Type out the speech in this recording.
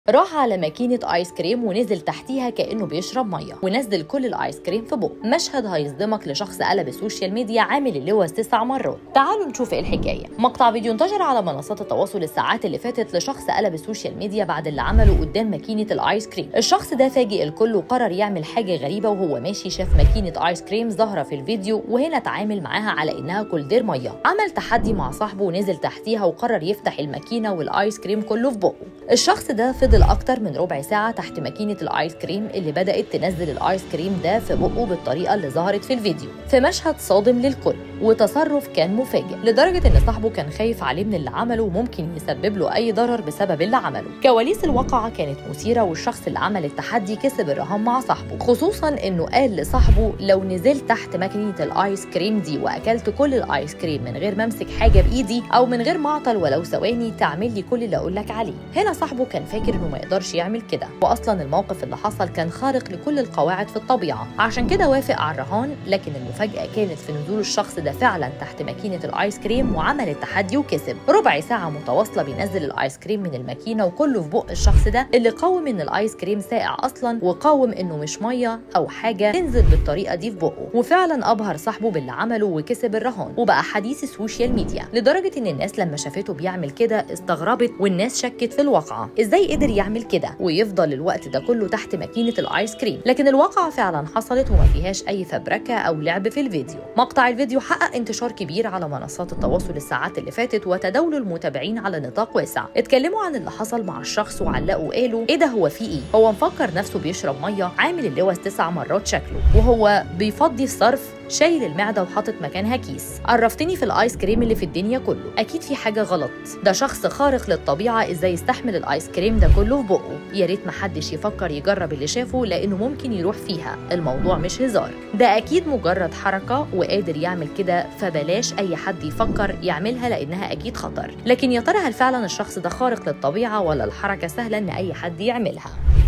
راح على ماكينة آيس كريم ونزل تحتيها كأنه بيشرب مية ونزل كل الآيس كريم في بقه مشهد هيصدمك لشخص قلب السوشيال ميديا عامل اللوز تسع مرات تعالوا نشوف ايه الحكاية مقطع فيديو انتشر على منصات التواصل الساعات اللي فاتت لشخص قلب السوشيال ميديا بعد اللي عمله قدام ماكينة الآيس كريم الشخص ده فاجئ الكل وقرر يعمل حاجة غريبة وهو ماشي شاف ماكينة آيس كريم ظاهرة في الفيديو وهنا اتعامل معاها على إنها كولدير مية عمل تحدي مع صاحبه ونزل تحتيها وقرر يفتح الماكينة والآيس كريم كله في بقه الشخص ده فضل أكتر من ربع ساعة تحت ماكينة الآيس كريم اللي بدأت تنزل الآيس كريم ده في بقه بالطريقة اللي ظهرت في الفيديو في مشهد صادم للكل وتصرف كان مفاجئ لدرجة إن صاحبه كان خايف عليه من اللي عمله وممكن يسبب له أي ضرر بسبب اللي عمله كواليس الواقعة كانت مثيرة والشخص اللي عمل التحدي كسب الرهان مع صاحبه خصوصا إنه قال لصاحبه لو نزلت تحت ماكينة الآيس كريم دي وأكلت كل الآيس كريم من غير ما أمسك حاجة بإيدي أو من غير ما أعطل ولو ثواني تعمل لي كل اللي أقول لك عليه هنا صاحبه كان فاكر إنه ما يقدرش يعمل كده واصلا الموقف اللي حصل كان خارق لكل القواعد في الطبيعه عشان كده وافق على الرهان لكن المفاجاه كانت في نزول الشخص ده فعلا تحت ماكينه الايس كريم وعمل التحدي وكسب ربع ساعه متواصله بينزل الايس كريم من الماكينه وكله في بق الشخص ده اللي قاوم ان الايس كريم ساقع اصلا وقاوم انه مش ميه او حاجه تنزل بالطريقه دي في بقه وفعلا ابهر صاحبه باللي عمله وكسب الرهان وبقى حديث السوشيال ميديا لدرجه ان الناس لما شافته بيعمل كده استغربت والناس شكت في الواقعه ازاي قدر يعمل كده ويفضل الوقت ده كله تحت ماكينه الايس كريم لكن الواقعه فعلا حصلت وما فيهاش اي فبركه او لعب في الفيديو مقطع الفيديو حقق انتشار كبير على منصات التواصل الساعات اللي فاتت وتداول المتابعين على نطاق واسع اتكلموا عن اللي حصل مع الشخص وعلقوا وقالوا ايه ده هو في ايه هو مفكر نفسه بيشرب ميه عامل اللوز تسع مرات شكله وهو بيفضي الصرف شايل المعدة وحاطط مكانها كيس عرفتني في الايس كريم اللي في الدنيا كله اكيد في حاجة غلط ده شخص خارق للطبيعة ازاي يستحمل الايس كريم ده كله في بقه يا ريت محدش يفكر يجرب اللي شافه لانه ممكن يروح فيها الموضوع مش هزار ده اكيد مجرد حركة وقادر يعمل كده فبلاش اي حد يفكر يعملها لانها اكيد خطر لكن يا ترى هل فعلا الشخص ده خارق للطبيعة ولا الحركة سهلة ان اي حد يعملها